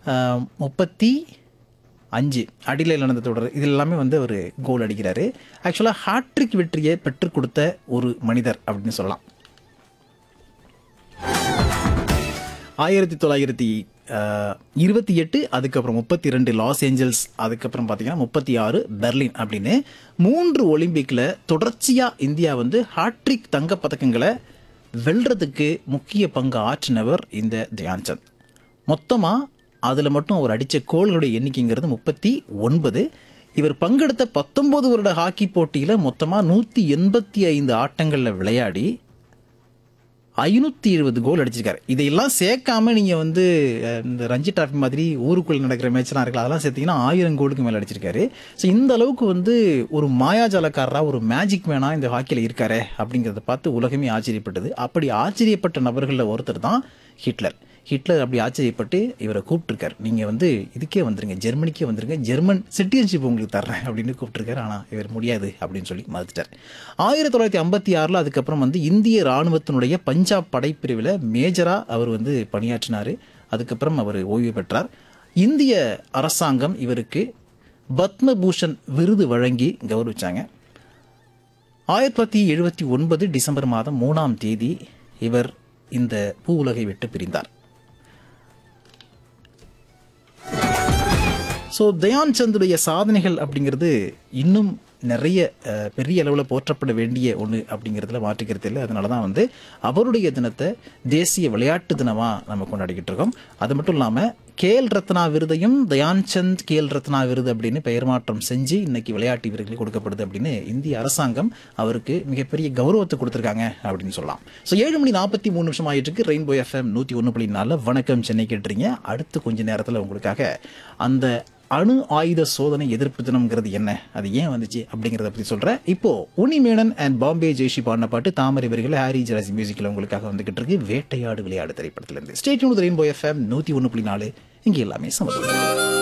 ஆஹ், முப்பத்தி அஞ்சு அடியில் நடந்த தொடர் இது எல்லாமே வந்து அவர் கோல் அடிக்கிறாரு ஆக்சுவலாக ஹாட்ரிக் வெற்றியை பெற்றுக் கொடுத்த ஒரு மனிதர் அப்படின்னு சொல்லலாம் ஆயிரத்தி தொள்ளாயிரத்தி ஆஹ், இருபத்தி எட்டு அதுக்கப்புறம் முப்பத்தி ரெண்டு லாஸ் ஏஞ்சல்ஸ் அதுக்கப்புறம் பார்த்தீங்கன்னா முப்பத்தி ஆறு பெர்லின் அப்படின்னு மூன்று ஒலிம்பிக்கில் தொடர்ச்சியாக இந்தியா வந்து ஹாட்ரிக் தங்கப் பதக்கங்களை வெல்றதுக்கு முக்கிய பங்கு ஆற்றினவர் இந்த தயான்சந்த் மொத்தமாக அதில் மட்டும் அவர் அடித்த கோல்களுடைய எண்ணிக்கைங்கிறது முப்பத்தி ஒன்பது இவர் பங்கெடுத்த பத்தொன்பது வருட ஹாக்கி போட்டியில் மொத்தமாக நூற்றி எண்பத்தி ஐந்து ஆட்டங்களில் விளையாடி ஐநூற்றி எழுபது கோல் அடிச்சிருக்காரு இதையெல்லாம் சேர்க்காம நீங்கள் வந்து அஹ், இந்த ரஞ்சி டிராஃபி மாதிரி ஊருக்குள்ள நடக்கிற மேட்ச்லாம் இருக்குல்ல அதெல்லாம் சேர்த்தீங்கன்னா ஆயிரம் கோலுக்கு மேலே அடிச்சிருக்காரு ஸோ இந்த அளவுக்கு வந்து ஒரு மாயாஜாலக்காரரா ஒரு மேஜிக் மேனா இந்த ஹாக்கியில் இருக்காரே அப்படிங்கிறத பார்த்து உலகமே ஆச்சரியப்பட்டது அப்படி ஆச்சரியப்பட்ட நபர்களில் ஒருத்தர் தான் ஹிட்லர் ஹிட்லர் அப்படி ஆச்சரியப்பட்டு இவரை கூப்பிட்டுருக்காரு நீங்கள் வந்து இதுக்கே வந்துருங்க ஜெர்மனிக்கே வந்துருங்க ஜெர்மன் சிட்டிசன்ஷிப் உங்களுக்கு தர்றேன் அப்படின்னு கூப்பிட்டுருக்காரு ஆனால் இவர் முடியாது அப்படின்னு சொல்லி மறுத்துட்டார் ஆயிரத்தி தொள்ளாயிரத்தி ஐம்பத்தி ஆறில் அதுக்கப்புறம் வந்து இந்திய ராணுவத்தினுடைய பஞ்சாப் படைப்பிரிவில் மேஜராக அவர் வந்து பணியாற்றினார் அதுக்கப்புறம் அவர் ஓய்வு பெற்றார் இந்திய அரசாங்கம் இவருக்கு பத்மபூஷன் விருது வழங்கி கௌரவிச்சாங்க ஆயிரத்தி தொள்ளாயிரத்தி எழுபத்தி ஒன்பது டிசம்பர் மாதம் மூணாம் தேதி இவர் இந்த பூ உலகை விட்டு பிரிந்தார் ஸோ தயான் சந்துடைய சாதனைகள் அப்படிங்கிறது இன்னும் நிறைய அஹ், பெரிய அளவில் போற்றப்பட வேண்டிய ஒன்று அப்படிங்கிறதுல மாற்றுக்கிறது இல்லை அதனால தான் வந்து அவருடைய தினத்தை தேசிய விளையாட்டு தினமாக நம்ம கொண்டாடிக்கிட்டு இருக்கோம் அது மட்டும் இல்லாமல் கேல் ரத்னா விருதையும் தயான் சந்த் கேல் ரத்னா விருது அப்படின்னு பெயர் மாற்றம் செஞ்சு இன்னைக்கு விளையாட்டு வீரர்களுக்கு கொடுக்கப்படுது அப்படின்னு இந்திய அரசாங்கம் அவருக்கு மிகப்பெரிய கௌரவத்தை கொடுத்துருக்காங்க அப்படின்னு சொல்லலாம் ஸோ ஏழு மணி நாற்பத்தி மூணு நிமிஷம் ஆயிட்டு இருக்கு ரெயின்போ எஃப்எம் நூற்றி ஒன்று புள்ளி நாலில் வணக்கம் சென்னை கேட்டுறீங்க அடுத்து கொஞ்ச நேரத்தில் உங்களுக்காக அந்த அணு ஆயுத சோதனை எதிர்ப்பு தினம்ங்கிறது என்ன அது ஏன் வந்துச்சு அப்படிங்கிறத பற்றி சொல்கிறேன் இப்போ உனிமேனன் அண்ட் பாம்பே ஜெய்ஷி பாடின பாட்டு தாமரை வரிகள் ஹாரி ஜராசி மியூசிக்கில் உங்களுக்காக வந்துகிட்டு இருக்கு வேட்டையாடு விளையாடு திரைப்படத்திலிருந்து ஸ்டேட் ரெயின்போ எஃப்எம் நூற்றி ஒன்று புள்ளி நாலு இங்கே எல்லாமே சமத்துவம்